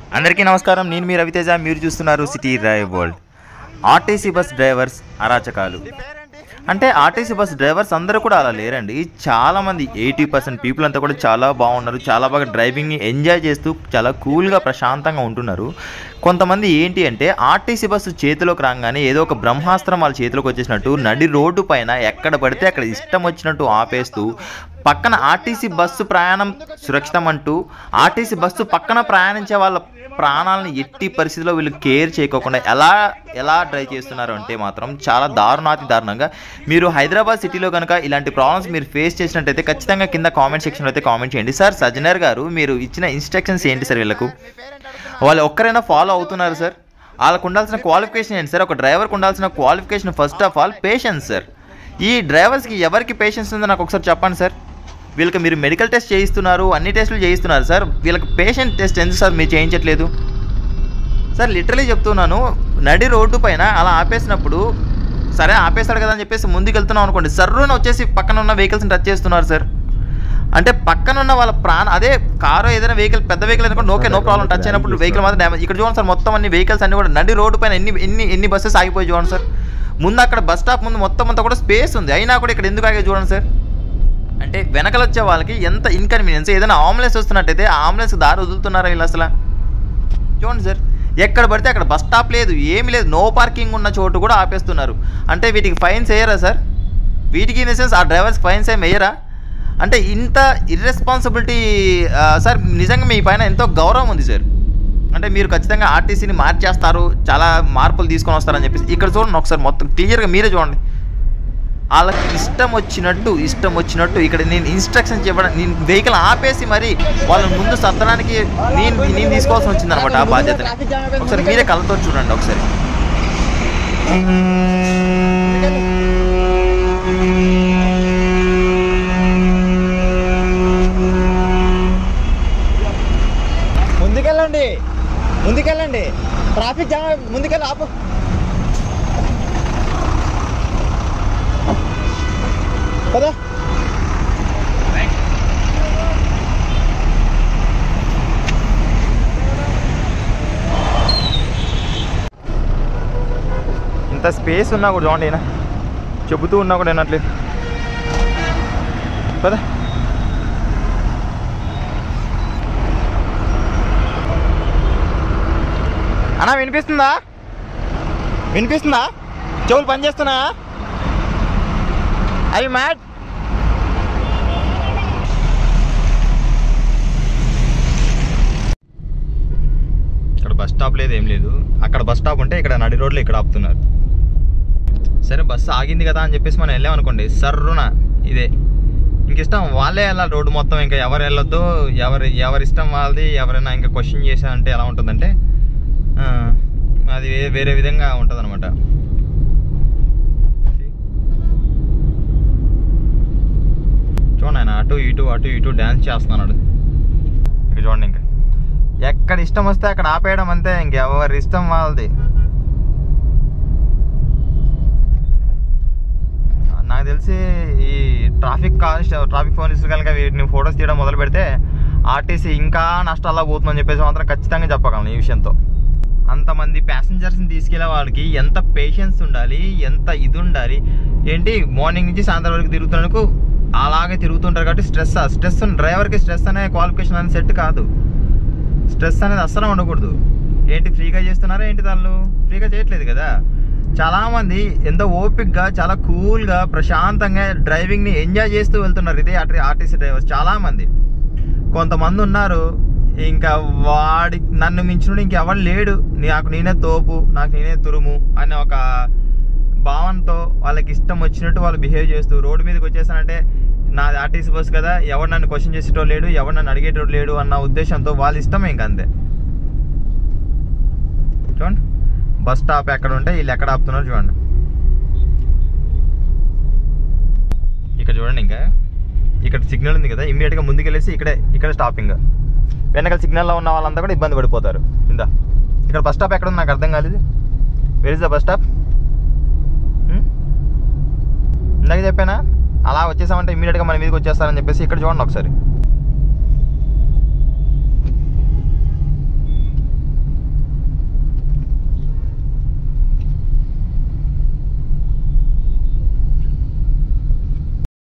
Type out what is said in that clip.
అందరికీ నమస్కారం నేను మీ రవితేజ మీరు చూస్తున్నారు city drive world RTC bus drivers అరాచకాలు అంటే ఆర్టీసీ బస్ డ్రైవర్స్ అందరూ కూడా అలా లేరండి చాలామంది ఎయిటీ పర్సెంట్ పీపుల్ అంతా కూడా చాలా బాగున్నారు చాలా బాగా డ్రైవింగ్ని ఎంజాయ్ చేస్తూ చాలా కూల్గా ప్రశాంతంగా ఉంటున్నారు కొంతమంది ఏంటి అంటే ఆర్టీసీ బస్సు చేతిలోకి రాగానే ఏదో ఒక బ్రహ్మాస్త్రం వాళ్ళ చేతిలోకి వచ్చేసినట్టు నడి రోడ్డు పైన ఎక్కడ పడితే అక్కడ ఇష్టం వచ్చినట్టు ఆపేస్తూ పక్కన ఆర్టీసీ బస్సు ప్రయాణం సురక్షితం అంటూ ఆర్టీసీ బస్సు పక్కన ప్రయాణించే వాళ్ళ ప్రాణాలను ఎట్టి పరిస్థితిలో వీళ్ళు కేర్ చేయకోకుండా ఎలా ఎలా డ్రైవ్ చేస్తున్నారు అంటే మాత్రం చాలా దారుణాతి దారుణంగా మీరు హైదరాబాద్ సిటీలో కనుక ఇలాంటి ప్రాబ్లమ్స్ మీరు ఫేస్ చేసినట్టయితే ఖచ్చితంగా కింద కామెంట్ సెక్షన్లో అయితే కామెంట్ చేయండి సార్ సజ్జనర్ గారు మీరు ఇచ్చిన ఇన్స్ట్రక్షన్స్ ఏంటి సార్ వీళ్ళకు వాళ్ళు ఒక్కరైనా ఫాలో అవుతున్నారు సార్ వాళ్ళకు ఉండాల్సిన క్వాలిఫికేషన్ ఏంటి సార్ ఒక డ్రైవర్కి ఉండాల్సిన qualification first of all patience sir ఈ డ్రైవర్స్కి ఎవరికి పేషెన్స్ ఉందో నాకు ఒకసారి చెప్పండి సార్ వీళ్ళకి మీరు మెడికల్ టెస్ట్ చేయిస్తున్నారు అన్ని టెస్టులు చేయిస్తున్నారు సార్ వీళ్ళకి పేషెంట్ టెస్ట్ ఎందుకు సార్ మీరు చేయించట్లేదు సార్ లిటరలీ చెప్తున్నాను నడి రోడ్డు పైన అలా ఆపేసినప్పుడు సరే ఆపేస్తాడు కదా అని చెప్పేసి ముందుకు వెళ్తున్నాం అనుకోండి సర్రున వచ్చేసి పక్కన ఉన్న వెహికల్స్ని టచ్ చేస్తున్నారు సార్ అంటే పక్కన ఉన్న వాళ్ళ ప్రాణ అదే కారు ఏదైనా వెహికల్ పెద్ద వెహికల్ అనుకోండి ఓకే నో ప్రాబ్లం టచ్ అయినప్పుడు వెహికల్ మాత్రం డ్యామేజ్ ఇక్కడ చూడండి సార్ మొత్తం అన్ని వెహికల్స్ అన్ని కూడా నడి రోడ్డు పైన ఎన్ని ఎన్ని ఎన్ని బస్సెస్ ఆగిపోయి చూడండి సార్ ముందు అక్కడ బస్ స్టాప్ ముందు మొత్తం అంతా కూడా స్పేస్ ఉంది అయినా కూడా ఇక్కడ ఎందుకు ఆగే చూడండి సార్ అంటే వెనకలు వచ్చే వాళ్ళకి ఎంత ఇన్కన్వీనియన్స్ ఏదైనా అంబులెన్స్ వస్తున్నట్టయితే ఆ అంబులెన్స్ దారి వదులుతున్నారా వీళ్ళు అసలు చూడండి సార్ ఎక్కడ పడితే అక్కడ బస్ స్టాప్ లేదు ఏమీ లేదు నో పార్కింగ్ ఉన్న చోటు కూడా ఆపేస్తున్నారు అంటే వీటికి ఫైన్స్ వేయరా సార్ వీటికి ఇన్ ద సెన్స్ ఆ డ్రైవర్స్ ఫైన్స్ ఏం వేయరా అంటే ఇంత ఇర్రెస్పాన్సిబిలిటీ సార్ నిజంగా మీ పైన ఎంతో గౌరవం ఉంది సార్ అంటే మీరు ఖచ్చితంగా ఆర్టీసీని మార్చేస్తారు చాలా మార్పులు తీసుకొని వస్తారని చెప్పేసి ఇక్కడ చూడండి ఒకసారి మొత్తం క్లియర్గా మీరే చూడండి వాళ్ళకి ఇష్టం వచ్చినట్టు ఇష్టం వచ్చినట్టు ఇక్కడ నేను ఇన్స్ట్రక్షన్స్ చెప్పడం నేను వెహికల్ ఆపేసి మరి వాళ్ళని ముందు సత్తడానికి నేను నేను తీసుకోవాల్సి వచ్చింది అనమాట ఆ బాధ్యత ఒకసారి మీరే కళ్ళతో చూడండి ఒకసారి ముందుకెళ్ళండి ముందుకెళ్ళండి ట్రాఫిక్ జామ్ అయి- ముందుకెళ్ళి ఆపు కదా ఇంత స్పేస్ ఉన్నా కూడా చూడండి ఈయన చెబుతూ ఉన్నా కూడా వినట్లేదు పదా అన్నా వినిపిస్తుందా వినిపిస్తుందా చెవులు పనిచేస్తున్నా అవి మ్యాట్ ఇక్కడ బస్ స్టాప్ లేదు ఏం లేదు అక్కడ బస్ స్టాప్ ఉంటే ఇక్కడ నడి రోడ్లో ఇక్కడ ఆపుతున్నారు సరే బస్సు ఆగింది కదా అని చెప్పేసి మనం వెళ్ళామనుకోండి సర్రున ఇదే ఇంక ఇష్టం వాళ్ళే వెళ్ళాలి రోడ్డు మొత్తం ఇంకా ఎవరు వెళ్ళొద్దు ఎవరి ఎవరి ఇష్టం వాళ్ళది ఎవరైనా ఇంకా క్వశ్చన్ చేశారంటే ఎలా ఉంటుందంటే ఆ, అది వే- వేరే విధంగా ఉంటుంది అనమాట చూడండి ఆయన అటు ఇటు అటు ఇటు డ్యాన్స్ చేస్తున్నాడు ఇక చూడండి ఇంకా ఎక్కడ ఇష్టం వస్తే అక్కడ ఆపేయడం అంతే ఇంకెవరి ఇష్టం వాళ్ళది నాకు తెలిసి ఈ ట్రాఫిక్ కాన్స్ ట్రాఫిక్ పోలీసులు కనుక వీటిని ఫొటోస్ తీయడం మొదలు పెడితే ఆర్టీసీ ఇంకా నష్టాల్లో పోతుందని చెప్పేసి మాత్రం ఖచ్చితంగా చెప్పగలను ఈ విషయంతో అంతమంది ప్యాసింజర్స్ని తీసుకెళ్లే వాళ్ళకి ఎంత పేషెన్స్ ఉండాలి ఎంత ఇది ఉండాలి ఏంటి మార్నింగ్ నుంచి సాయంత్రం వరకు తిరుగుతున్నందుకు అలాగే తిరుగుతుంటారు కాబట్టి స్ట్రెస్ స్ట్రెస్ డ్రైవర్కి స్ట్రెస్ అనే క్వాలిఫికేషన్ అనేది సెట్ కాదు స్ట్రెస్ అనేది అస్సలు ఉండకూడదు ఏంటి ఫ్రీగా చేస్తున్నారా ఏంటి వాళ్ళు ఫ్రీగా చేయట్లేదు కదా చాలామంది ఎంతో ఓపిక్గా చాలా కూల్గా ప్రశాంతంగా డ్రైవింగ్ని ఎంజాయ్ చేస్తూ వెళ్తున్నారు ఇదే ఆర్టీ ఆర్టీసీ డ్రైవర్స్ చాలామంది కొంతమంది ఉన్నారు ఇంకా వాడి నన్ను మించిన ఇంకెవరు లేడు నాకు నేనే తోపు నాకు నేనే తురుము అనే ఒక భావనతో వాళ్ళకి ఇష్టం వచ్చినట్టు వాళ్ళు బిహేవ్ చేస్తూ రోడ్డు మీదకి వచ్చేసానంటే నాది ఆర్టీసీ బస్ కదా ఎవరు నన్ను క్వశ్చన్ చేసేటోడు లేడు ఎవరు నన్ను అడిగేటోడు లేడు అన్న ఉద్దేశంతో వాళ్ళ ఇష్టం ఇంక అంతే చూడండి బస్ స్టాప్ ఎక్కడ ఉంటే వీళ్ళు ఎక్కడ ఆపుతున్నారు చూడండి ఇక్కడ చూడండి ఇంకా ఇక్కడ సిగ్నల్ ఉంది కదా ఇమ్మీడియట్గా ముందుకెళ్ళేసి ఇక్కడే ఇక్కడ స్టాపింగ్ వెనకాల సిగ్నల్లో ఉన్న వాళ్ళంతా కూడా ఇబ్బంది పడిపోతారు ఇందా ఇక్కడ బస్ స్టాప్ ఎక్కడ ఉంది నాకు అర్థం కాలేదు where is the bus stop ఇందాక చెప్పానా అలా వచ్చేసామంటే ఇమీడియట్గా మన మీదకి వచ్చేస్తారని చెప్పేసి ఇక్కడ చూడండి ఒకసారి